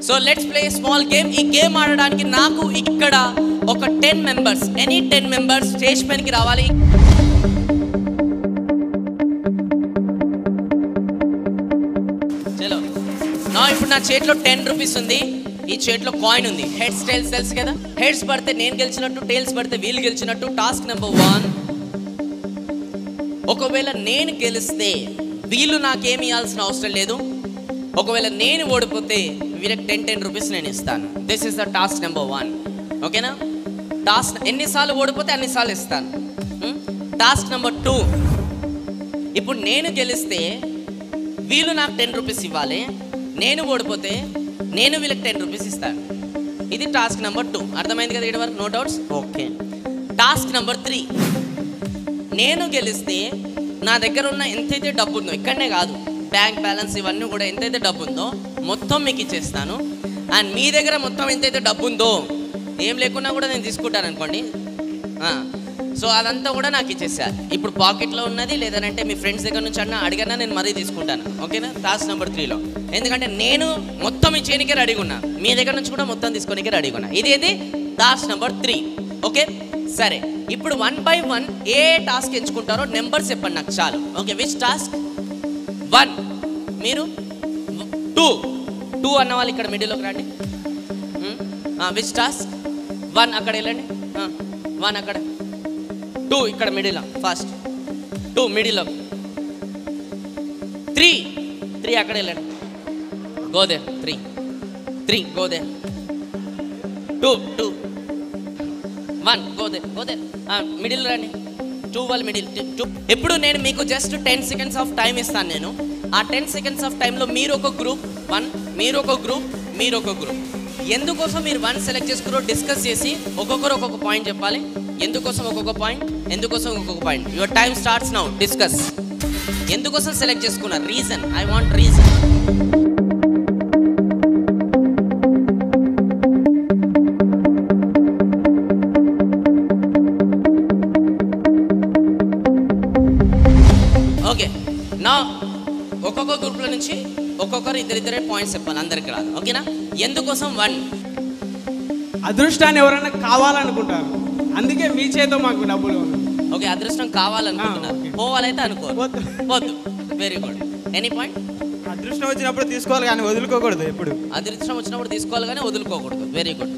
So let's play small game ఈ game ఆడడానికి నాకు ఇక్కడ ఒక ten members any ten members stage పైనకి రావాలి చలో నా ఇప్పుడు నా చేతిలో టెన్ రూపీస్ ఉంది ఈ చేతిలో కాయిన్ ఉంది హెడ్స్ టైల్స్ తెలుసు కదా హెడ్స్ పడితే నేను గెలిచినట్టు టైల్స్ పడితే వీళ్ళు గెలిచినట్టు టాస్క్ నెంబర్ వన్ ఒకవేళ నేను గెలిస్తే వీళ్ళు నాకేమి ఇవ్వాల్సిన అవసరం లేదు ఒకవేళ నేను ఓడిపోతే వీళ్ళకి టెన్ టెన్ రూపీస్ నేను ఇస్తాను this is the task number one ఓకేనా టాస్క్ ఎన్నిసార్లు ఓడిపోతే అన్నిసార్లు ఇస్తాను టాస్క్ నెంబర్ టూ ఇప్పుడు నేను గెలిస్తే వీళ్ళు నాకు టెన్ రూపీస్ ఇవ్వాలి నేను ఓడిపోతే నేను వీళ్ళకి టెన్ రూపీస్ ఇస్తాను ఇది టాస్క్ నెంబర్ టూ అర్థమైంది కదా ఇక్కడ వరకు no doubts okay task number three నేను గెలిస్తే నా దగ్గర ఉన్న ఎంతైతే డబ్బు ఉందో ఇక్కడనే కాదు బ్యాంక్ బ్యాలెన్స్ ఇవన్నీ కూడా ఎంతైతే డబ్బు ఉందో మొత్తం మీకు ఇచ్చేస్తాను అండ్ మీ దగ్గర మొత్తం ఎంతైతే డబ్బు ఉందో ఏం లేకున్నా కూడా నేను తీసుకుంటాను అనుకోండి సో అదంతా కూడా నాకు ఇచ్చేసారు ఇప్పుడు పాకెట్లో ఉన్నది లేదంటే మీ ఫ్రెండ్స్ దగ్గర నుంచి అన్న అడిగినా నేను మరీ తీసుకుంటాను ఓకేనా టాస్క్ నెంబర్ త్రీలో ఎందుకంటే నేను మొత్తం ఇచ్చేయనికే రెడీగా ఉన్నా మీ దగ్గర నుంచి కూడా మొత్తం తీసుకోనికే రెడీగా ఉన్నా ఇదేది టాస్క్ నెంబర్ త్రీ ఓకే సరే ఇప్పుడు వన్ బై వన్ ఏ టాస్క్ ఎంచుకుంటారో నెంబర్స్ చెప్పండి నాకు చాలు ఓకే విచ్ టాస్క్ వన్ మీరు టూ టూ అన్న వాళ్ళు ఇక్కడ మిడిల్లోకి రండి విచ్ టాస్క్ వన్ అక్కడ వెళ్ళండి వన్ అక్కడ టూ ఇక్కడ మిడిల్ ఫస్ట్ టూ మిడిల్లో త్రీ త్రీ అక్కడ వెళ్ళండి గోదే త్రీ త్రీ గోదే టూ టూ వన్ గోదే గోదే మిడిల్ రండి టూ వాళ్ళు మిడిల్ టూ ఇప్పుడు నేను మీకు just ten seconds of time ఇస్తాను నేను ఆ టెన్ సెకండ్స్ ఆఫ్ టైంలో మీరు ఒక గ్రూప్ వన్ మీరు ఒక గ్రూప్ మీరు ఒక గ్రూప్ ఎందుకోసం మీరు వన్ సెలెక్ట్ చేసుకున్నారో డిస్కస్ చేసి ఒక్కొక్కరు ఒక్కొక్క పాయింట్ చెప్పాలి ఎందుకోసం ఒక్కొక్క పాయింట్ ఎందుకోసం ఒక్కొక్క point your time starts now discuss ఎందుకోసం సెలెక్ట్ చేసుకున్నారు reason I want reason okay నా ఒక్కొక్క గ్రూప్లో నుంచి ఒక్కొక్కరు ఇద్దరిద్దరే పాయింట్స్ చెప్పాలి అందరికి రాదు ఓకేనా ఎందుకోసం వన్ అదృష్టాన్ని ఎవరైనా కావాలనుకుంటారు అందుకే మీ చేత మాకు డబ్బులు ఓకే అదృష్టం కావాలనుకుంటున్నారు ఆ, ఓకే. పోవాలైతే అనుకోరు వద్దు. వద్దు వెరీ గుడ్ ఎనీ పాయింట్ అదృష్టం వచ్చినప్పుడు తీసుకోవాలి కానీ వదులుకోకూడదు ఎప్పుడు అదృష్టం వచ్చినప్పుడు తీసుకోవాలి కానీ వదులుకోకూడదు వెరీ గుడ్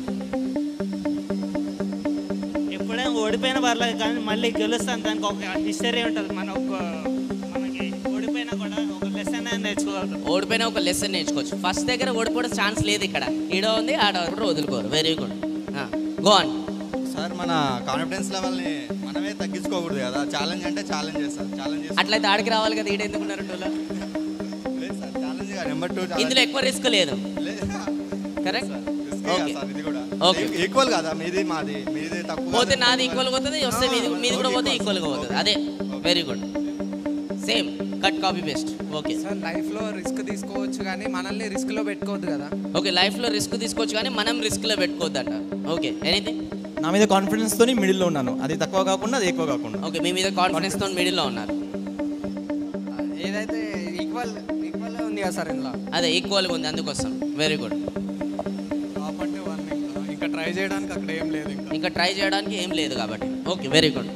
ఎప్పుడైనా ఓడిపోయిన పర్లేదు కానీ మళ్ళీ గెలుస్తాను దానికి ఒక హిస్టరీ ఉంటుంది మన ఒక మనకి ఓడిపోయినా కూడా ఒక లెసన్ అనేది నేర్చుకోగలుగుతాం ఓడిపోయినా ఒక లెసన్ నేర్చుకోవచ్చు ఫస్ట్ దగ్గర ఓడిపోవడం ఛాన్స్ లేదు ఇక్కడ ఈడో ఉంది ఆడ కూడా వదులుకోరు very good go on sir మన కాన్ఫిడెన్స్ లెవెల్ని మనమే తగ్గించుకోకూడదు కదా ఛాలెంజ్ అంటే ఛాలెంజ్ చేస్తారు ఛాలెంజ్ అట్లయితే ఆడికి రావాలి కదా ఈడ ఎందుకున్నారు టూలో లేదు సార్ ఛాలెంజ్ నెంబర్ టూ ఇందులో ఎక్కువ రిస్క్ లేదు కరెక్ట్ ఓకే ఇది కూడా Okay. ఈక్వల్ కదా మీది మాది మీది తక్కువ పోతే కాదు, నాది మీది ఈక్వల్ పోతుంది వస్తే మీది మీది కూడా పోతే ఈక్వల్గా పోతుంది అదే very good same cut copy best okay sir లైఫ్లో రిస్క్ తీసుకోవచ్చు కానీ మనల్ని రిస్క్లో పెట్టుకోవద్దు కదా ఓకే లైఫ్లో రిస్క్ తీసుకోవచ్చు కానీ మనం రిస్క్లో పెట్టుకోవద్దంట ఓకే ఎనీథింగ్ నా మీద కాన్ఫిడెన్స్ తోని మిడిల్లో ఉన్నాను అది తక్కువ కాకుండా అది ఎక్కువ కాకుండా ఓకే మీ మీద కాన్ఫిడెన్స్ తో మిడిల్లో ఉన్నారు ఏదైతే ఈక్వల్ ఈక్వల్ ఉంది కదా సార్ ఇందులో అదే ఈక్వల్గా ఉంది అందుకోసం వెరీ గుడ్ టాప్ అంటే వన్ ఇంకా ఇంకా ట్రై చేయడానికి అక్కడ ఏం లేదు ఇంకా ఇంకా ట్రై చేయడానికి ఏం లేదు కాబట్టి ఓకే వెరీ గుడ్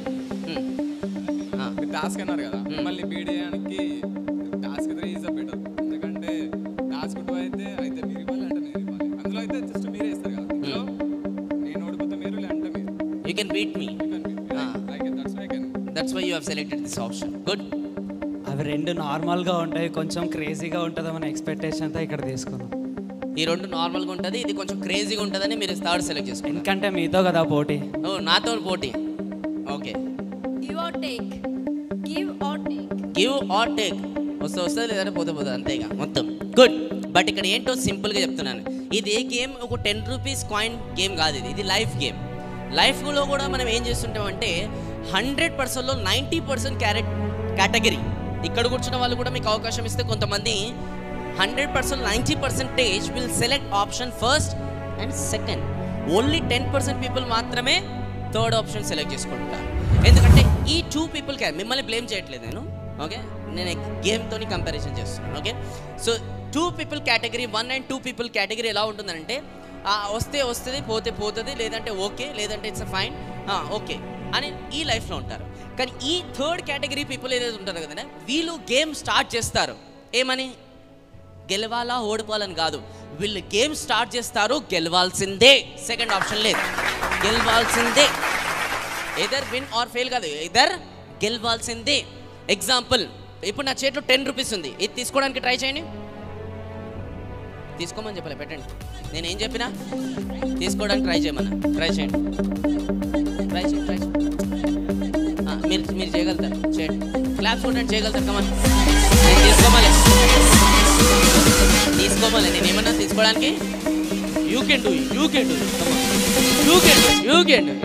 మీరు టాస్క్ అన్నారు కదా మళ్ళీ బీడ్ చేయడానికి టాస్క్ త్రీ ఈజ్ బెటర్ ఎందుకంటే టాస్క్ టూ అయితే అయితే మీరు ఇవ్వాలి అంటే నేను ఇవ్వాలి అందులో అయితే జస్ట్ మీరే ఇస్తారు కదా ఇందులో నేను ఓడిపోతే మీరు లేదంటే మీరు you can beat me I can that's I can that's why you have selected this option good అవి రెండు నార్మల్గా ఉంటాయి కొంచెం క్రేజీగా ఉంటుందేమో ఎక్స్పెక్టేషన్తో ఇక్కడ తీసుకున్నాం ఈ రెండు నార్మల్గా ఉంటుంది ఇది కొంచెం క్రేజీగా ఉంటుందని మీరు థర్డ్ సెలెక్ట్ చేసుకున్నారు ఎందుకంటే మీతో కదా పోటీ ఓ నాతో పోటీ okay Give or take. Give or take. Give or take వస్తే వస్తుంది లేదంటే పోతే పోతుంది అంతేగా మొత్తం గుడ్ బట్ ఇక్కడ ఏంటో సింపుల్గా చెప్తున్నాను ఇది ఏ గేమ్ ఒక టెన్ రూపీస్ కాయిన్ గేమ్ కాదు ఇది ఇది లైఫ్ గేమ్ లైఫ్లో కూడా మనం ఏం చేస్తుంటామంటే హండ్రెడ్ పర్సెంట్లో నైంటీ పర్సెంట్ క్యారెట్ కేటగిరీ ఇక్కడ కూర్చున్న వాళ్ళు కూడా మీకు అవకాశం ఇస్తే కొంతమంది hundred percent ninety percentage will select option first and second only ten percent people మాత్రమే థర్డ్ ఆప్షన్ సెలెక్ట్ చేసుకుంటారు ఎందుకంటే ఈ టూ పీపుల్ క్యాన్ మిమ్మల్ని బ్లేమ్ చేయట్లేదు నేను ఓకే నేను గేమ్తో కంపారిజన్ చేస్తున్నాను okay so two people category one and two people category ఎలా ఉంటుందంటే ఆ, వస్తే వస్తుంది పోతే పోతుంది లేదంటే ఓకే లేదంటే ఇట్స్ ఫైన్ ఓకే అని ఈ లైఫ్లో ఉంటారు కానీ ఈ థర్డ్ కేటగిరీ పీపుల్ ఏదైతే ఉంటారు కదండి వీళ్ళు గేమ్ స్టార్ట్ చేస్తారు ఏమని గెలవాలా ఓడిపోవాలని కాదు వీళ్ళు గేమ్ స్టార్ట్ చేస్తారు గెలవాల్సిందే సెకండ్ ఆప్షన్ లేదు గెలవాల్సిందే ఎదర్ విన్ ఆర్ ఫెయిల్ కాదు ఎదర్ గెలవాల్సిందే ఎగ్జాంపుల్ ఇప్పుడు నా చేతిలో టెన్ రూపీస్ ఉంది ఇది తీసుకోవడానికి ట్రై చేయండి తీసుకోమని చెప్పలే పెట్టండి నేను ఏం చెప్పినా తీసుకోవడానికి ట్రై చేయమన్నా ట్రై చేయండి ట్రై చేయండి ట్రై చేయండి ఆ, మీరు మీరు చేయగలుగుతారు చేయండి క్లాప్స్ కొట్టండి చేయగలుగుతారు కమన్ నేను తీసుకోమలే తీసుకోమలే నేను ఏమన్నా తీసుకోవడానికి you can do you can do you can do you can do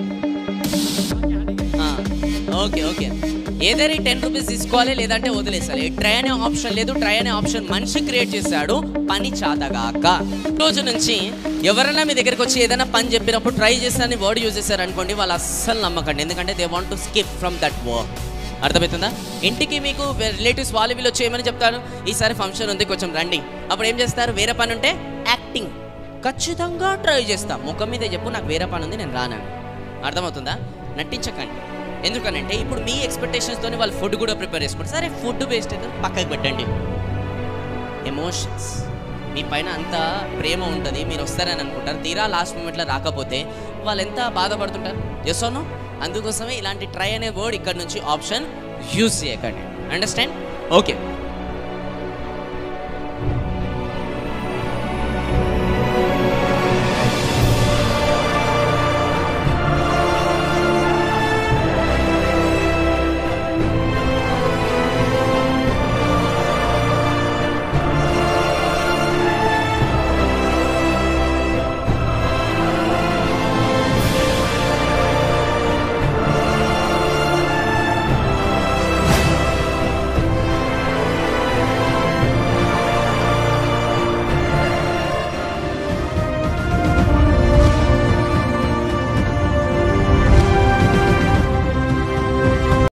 okay okay ఏదైనా ఈ టెన్ రూపీస్ తీసుకోవాలి లేదంటే వదిలేసాలి ట్రై అనే ఆప్షన్ లేదు ట్రై అనే ఆప్షన్ మనిషి క్రియేట్ చేశాడు పని చాతగాక రోజు నుంచి ఎవరైనా మీ దగ్గరికి వచ్చి ఏదైనా పని చెప్పినప్పుడు ట్రై చేస్తారని వర్డ్ యూజ్ చేశారు అనుకోండి వాళ్ళు అస్సలు నమ్మకండి ఎందుకంటే they want to skip from that work అర్థమవుతుందా ఇంటికి మీకు రిలేటివ్స్ వాళ్ళు వీళ్ళు వచ్చి ఏమని చెప్తారు ఈసారి ఫంక్షన్ ఉంది కొంచెం రండి అప్పుడు ఏం చేస్తారు వేరే పని ఉంటే యాక్టింగ్ ఖచ్చితంగా ట్రై చేస్తా ముఖం మీద చెప్పు నాకు వేరే పని ఉంది నేను రానని అర్థమవుతుందా నటించకండి ఎందుకనంటే ఇప్పుడు మీ ఎక్స్పెక్టేషన్స్తోనే వాళ్ళు ఫుడ్ కూడా ప్రిపేర్ చేసుకుంటారు సరే ఫుడ్ వేస్ట్ అయితే పక్కకి పెట్టండి ఎమోషన్స్ మీ పైన అంత ప్రేమ ఉంటుంది మీరు వస్తారని అనుకుంటారు తీరా లాస్ట్ మూమెంట్లో రాకపోతే వాళ్ళు ఎంత బాధపడుతుంటారు ఎసోనో అందుకోసమే ఇలాంటి ట్రై అనే వర్డ్ ఇక్కడ నుంచి ఆప్షన్ యూస్ చేయకండి అండర్స్టాండ్ ఓకే